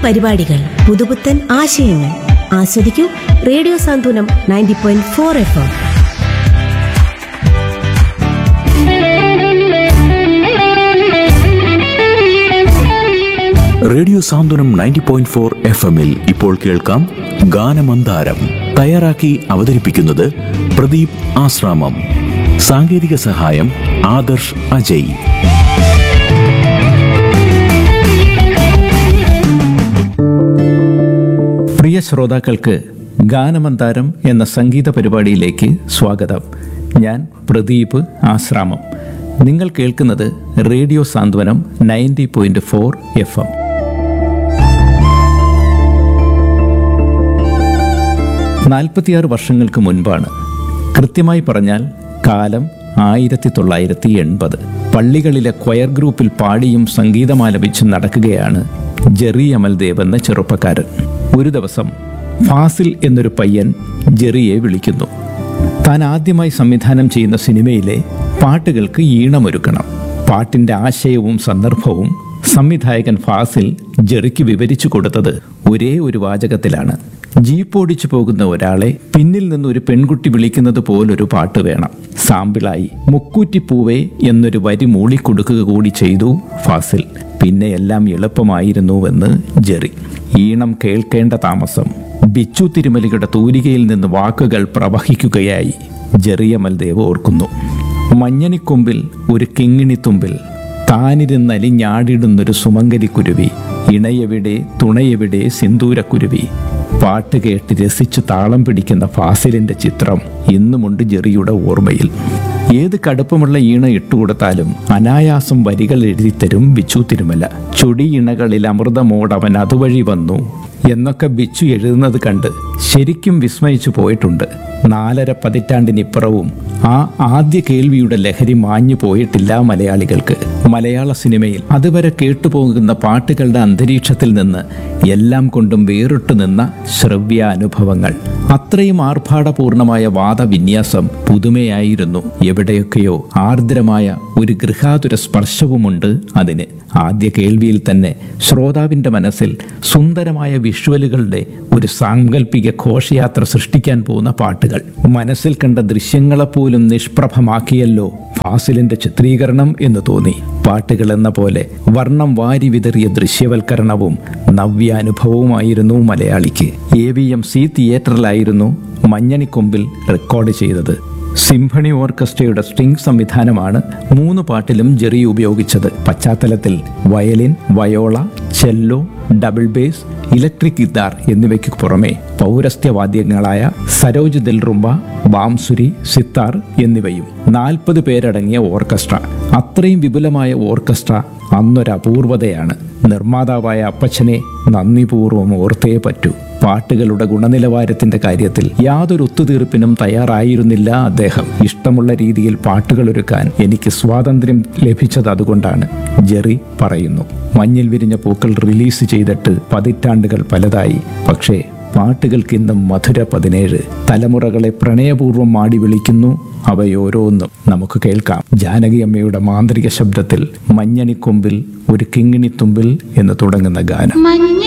പരിപാടികൾ പുതുപുത്തൻ ആശയങ്ങൾ ആസ്വദിക്കൂ radio Santhwanam ninety point four F M radio Santhwanam ninety point four F എമ്മിൽ ഇപ്പോൾ കേൾക്കാം ഗാനമന്ദാരം തയ്യാറാക്കി അവതരിപ്പിക്കുന്നത് പ്രദീപ് ആശ്രാമം സാങ്കേതിക സഹായം ആദർശ് അജയ് പ്രിയ ശ്രോതാക്കൾക്ക് ഗാനമന്താരം എന്ന സംഗീത പരിപാടിയിലേക്ക് സ്വാഗതം ഞാൻ പ്രദീപ് ആശ്രാമം നിങ്ങൾ കേൾക്കുന്നത് radio Santhwanam ninety point four F M നാൽപ്പത്തിയാറ് വർഷങ്ങൾക്ക് മുൻപാണ് കൃത്യമായി പറഞ്ഞാൽ കാലം ആയിരത്തി തൊള്ളായിരത്തി എൺപത് പള്ളികളിലെ ക്വയർ ഗ്രൂപ്പിൽ പാടിയും സംഗീതമാലപിച്ചും നടക്കുകയാണ് ജെറി അമൽദേവ് എന്ന ചെറുപ്പക്കാരൻ ഒരു ദിവസം ഫാസിൽ എന്നൊരു പയ്യൻ ജെറിയെ വിളിക്കുന്നു താൻ ആദ്യമായി സംവിധാനം ചെയ്യുന്ന സിനിമയിലെ പാട്ടുകൾക്ക് ഈണമൊരുക്കണം പാട്ടിന്റെ ആശയവും സന്ദർഭവും സംവിധായകൻ ഫാസിൽ ജെറിക്ക് വിവരിച്ചു കൊടുത്തത് ഒരേ ഒരു വാചകത്തിലാണ് ജീപ്പ് ഓടിച്ചു പോകുന്ന ഒരാളെ പിന്നിൽ നിന്ന് ഒരു പെൺകുട്ടി വിളിക്കുന്നത് പോലൊരു പാട്ട് വേണം സാമ്പിളായി മുക്കൂറ്റിപ്പൂവേ എന്നൊരു വരി മൂളിക്കൊടുക്കുക കൂടി ചെയ്തു ഫാസിൽ പിന്നെ എല്ലാം എളുപ്പമായിരുന്നുവെന്ന് ജെറി ഈണം കേൾക്കേണ്ട താമസം ബിച്ചു തിരുമലിയുടെ തൂലികയിൽ നിന്ന് വാക്കുകൾ പ്രവഹിക്കുകയായി ജെറിയമൽദേവ് ഓർക്കുന്നു മഞ്ഞണിക്കൊമ്പിൽ ഒരു കിങ്ങിണിത്തുമ്പിൽ താനിരുന്നലിഞ്ഞാടിടുന്നൊരു സുമംഗലിക്കുരുവി ഇണയെവിടെ തുണയെവിടെ സിന്ദൂരക്കുരുവി പാട്ട് കേട്ട് രസിച്ചു താളം പിടിക്കുന്ന ഫാസിലിന്റെ ചിത്രം ഇന്നുമുണ്ട് ജെറിയുടെ ഓർമ്മയിൽ ഏത് കടുപ്പമുള്ള ഈണ ഇട്ടുകൊടുത്താലും അനായാസം വരികൾ എഴുതിത്തരും ബിച്ചു തിരുമല ചൊടി ഇണകളിൽ അമൃതമോടവൻ അതുവഴി വന്നു എന്നൊക്കെ ബിച്ചു എഴുതുന്നത് കണ്ട് ശരിക്കും വിസ്മയിച്ചു പോയിട്ടുണ്ട് നാലര പതിറ്റാണ്ടിനിപ്പുറവും ആ ആദ്യ കേൾവിയുടെ ലഹരി മാഞ്ഞു പോയിട്ടില്ല മലയാളികൾക്ക് മലയാള സിനിമയിൽ അതുവരെ കേട്ടുപോകുന്ന പാട്ടുകളുടെ അന്തരീക്ഷത്തിൽ നിന്ന് എല്ലാം കൊണ്ടും വേറിട്ടു നിന്ന ശ്രവ്യ അനുഭവങ്ങൾ അത്രയും ആർഭാടപൂർണമായ വാദവിന്യാസം പുതുമയായിരുന്നു എവിടെയൊക്കെയോ ആർദ്രമായ ഒരു ഗൃഹാതുര സ്പർശവുമുണ്ട് അതിന് ആദ്യ കേൾവിയിൽ തന്നെ ശ്രോതാവിൻ്റെ മനസ്സിൽ സുന്ദരമായ വിഷ്വലുകളുടെ ഒരു സാങ്കല്പിക ഘോഷയാത്ര സൃഷ്ടിക്കാൻ പോകുന്ന പാട്ടുകൾ മനസ്സിൽ കണ്ട ദൃശ്യങ്ങളെപ്പോലും നിഷ്പ്രഭമാക്കിയല്ലോ ഫാസിലിന്റെ ചിത്രീകരണം എന്ന് തോന്നി പാട്ടുകൾ എന്ന പോലെ വർണ്ണം വാരി വിതറിയ ദൃശ്യവൽക്കരണവും നവ്യാനുഭവവുമായിരുന്നു മലയാളിക്ക് എ വി എം സി തിയേറ്ററിലായിരുന്നു മഞ്ഞണിക്കൊമ്പിൽ റെക്കോർഡ് ചെയ്തത് സിംഫണി ഓർക്കസ്ട്രയുടെ സ്ട്രിംഗ് സംവിധാനമാണ് മൂന്ന് പാട്ടിലും ജെറി ഉപയോഗിച്ചത് പശ്ചാത്തലത്തിൽ violin viola cello double bass electric guitar എന്നിവയ്ക്ക് പുറമെ പൗരസ്ത്യവാദ്യങ്ങളായ സരോജ് ദിൽറുംബ ബാംസുരി സിത്താർ എന്നിവയും നാൽപ്പത് പേരടങ്ങിയ ഓർക്കസ്ട്ര അത്രയും വിപുലമായ ഓർക്കസ്ട്ര അന്നൊരു അപൂർവതയാണ് നിർമ്മാതാവായ അപ്പച്ചനെ നന്ദിപൂർവ്വം ഓർത്തേ പറ്റൂ പാട്ടുകളുടെ ഗുണനിലവാരത്തിന്റെ കാര്യത്തിൽ യാതൊരു ഒത്തുതീർപ്പിനും തയ്യാറായിരുന്നില്ല അദ്ദേഹം ഇഷ്ടമുള്ള രീതിയിൽ പാട്ടുകൾ ഒരുക്കാൻ എനിക്ക് സ്വാതന്ത്ര്യം ലഭിച്ചത് അതുകൊണ്ടാണ് ജെറി പറയുന്നു മഞ്ഞിൽ വിരിഞ്ഞ പൂക്കൾ റിലീസ് ചെയ്തിട്ട് പതിറ്റാണ്ടുകൾ പലതായി പക്ഷേ പാട്ടുകൾക്ക് ഇന്നും മധുര പതിനേഴ് തലമുറകളെ പ്രണയപൂർവ്വം മാടി വിളിക്കുന്നു അവയോരോന്നും നമുക്ക് കേൾക്കാം ജാനകി അമ്മയുടെ മാന്ത്രിക ശബ്ദത്തിൽ മഞ്ഞണിക്കൊമ്പിൽ ഒരു കിങ്ങിണിത്തുമ്പിൽ എന്ന് തുടങ്ങുന്ന ഗാനം മഞ്ഞ